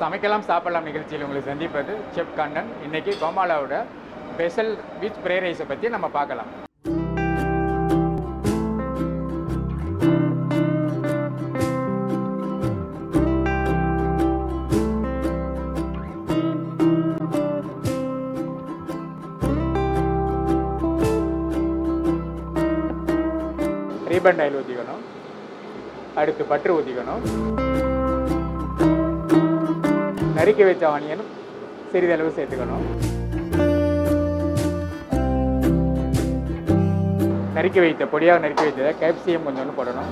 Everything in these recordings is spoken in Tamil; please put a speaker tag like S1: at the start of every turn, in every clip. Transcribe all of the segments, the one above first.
S1: சமைக்கலாம் சாப்பிடலாம் நிகழ்ச்சியில் உங்களை சந்திப்பது செஃப் கண்ணன் இன்னைக்கு கோமாலாவோட ஸ்பெஷல் வித் ஃப்ரை ரைஸை பற்றி நம்ம பார்க்கலாம் ரீபன் ஆயில் ஊற்றிக்கணும் அடுத்து பட்டர் ஊற்றிக்கணும் நறுக்கி வச்ச ஆனியன் சிறிதளவு சேர்த்துக்கணும் நறுக்கி வைத்த பொடியாக நறுக்கி வைத்ததை கேப்சியம் கொஞ்சோண்டு போடணும்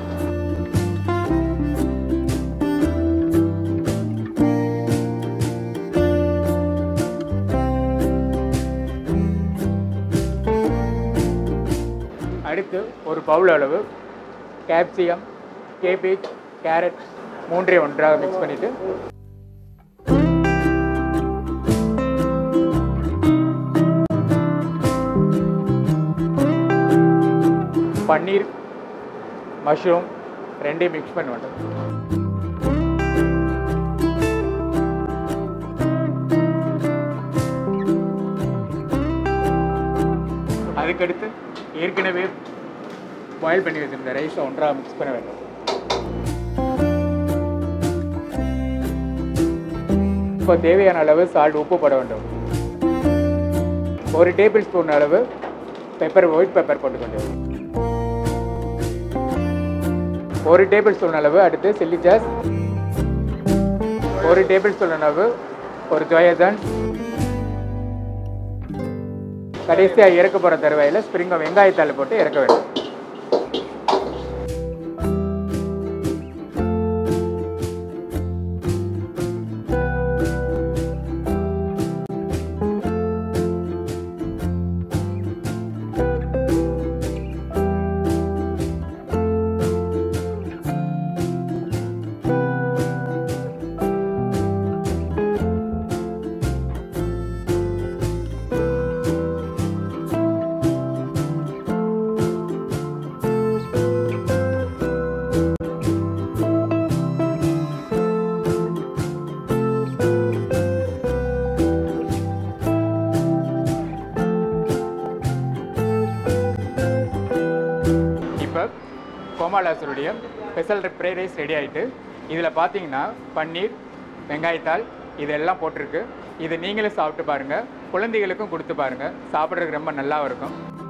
S1: அடுத்து ஒரு பவுல் அளவு கேப்சியம் கேபேஜ் கேரட் மூன்றை ஒன்றாக மிக்ஸ் பண்ணிவிட்டு பன்னீர் மஷ்ரூம் ரெண்டையும் மிக்ஸ் பண்ண வேண்டும் அதுக்கடுத்து ஏற்கனவே பாயில் பண்ணி வச்சிருந்த ரைஸை ஒன்றாக மிக்ஸ் பண்ண வேண்டும் இப்போ தேவையான அளவு சால்ட் உப்பு போட வேண்டும் ஒரு டேபிள் ஸ்பூன் அளவு பெப்பர் ஒயிட் பெப்பர் போட்டுக்கொண்டு ஒரு டேபிள் ஸ்பூன் அளவு அடுத்து சில்லி சாஸ் ஒரு டேபிள் ஸ்பூன் அளவு ஒரு ஜோயதன் கடைசியாக இறக்க போகிற தருவாயில் ஸ்ப்ரிங்கை வெங்காயத்தாள் போட்டு இறக்க வேண்டும் இப்போ கோமாலாசருடைய ஸ்பெஷல் ஃப்ரை ரைஸ் ரெடி ஆயிட்டு இதில் பார்த்தீங்கன்னா பன்னீர் வெங்காயத்தாள் இதெல்லாம் போட்டிருக்கு இது நீங்களும் சாப்பிட்டு பாருங்கள் குழந்தைகளுக்கும் கொடுத்து பாருங்கள் சாப்பிட்றதுக்கு ரொம்ப நல்லா இருக்கும்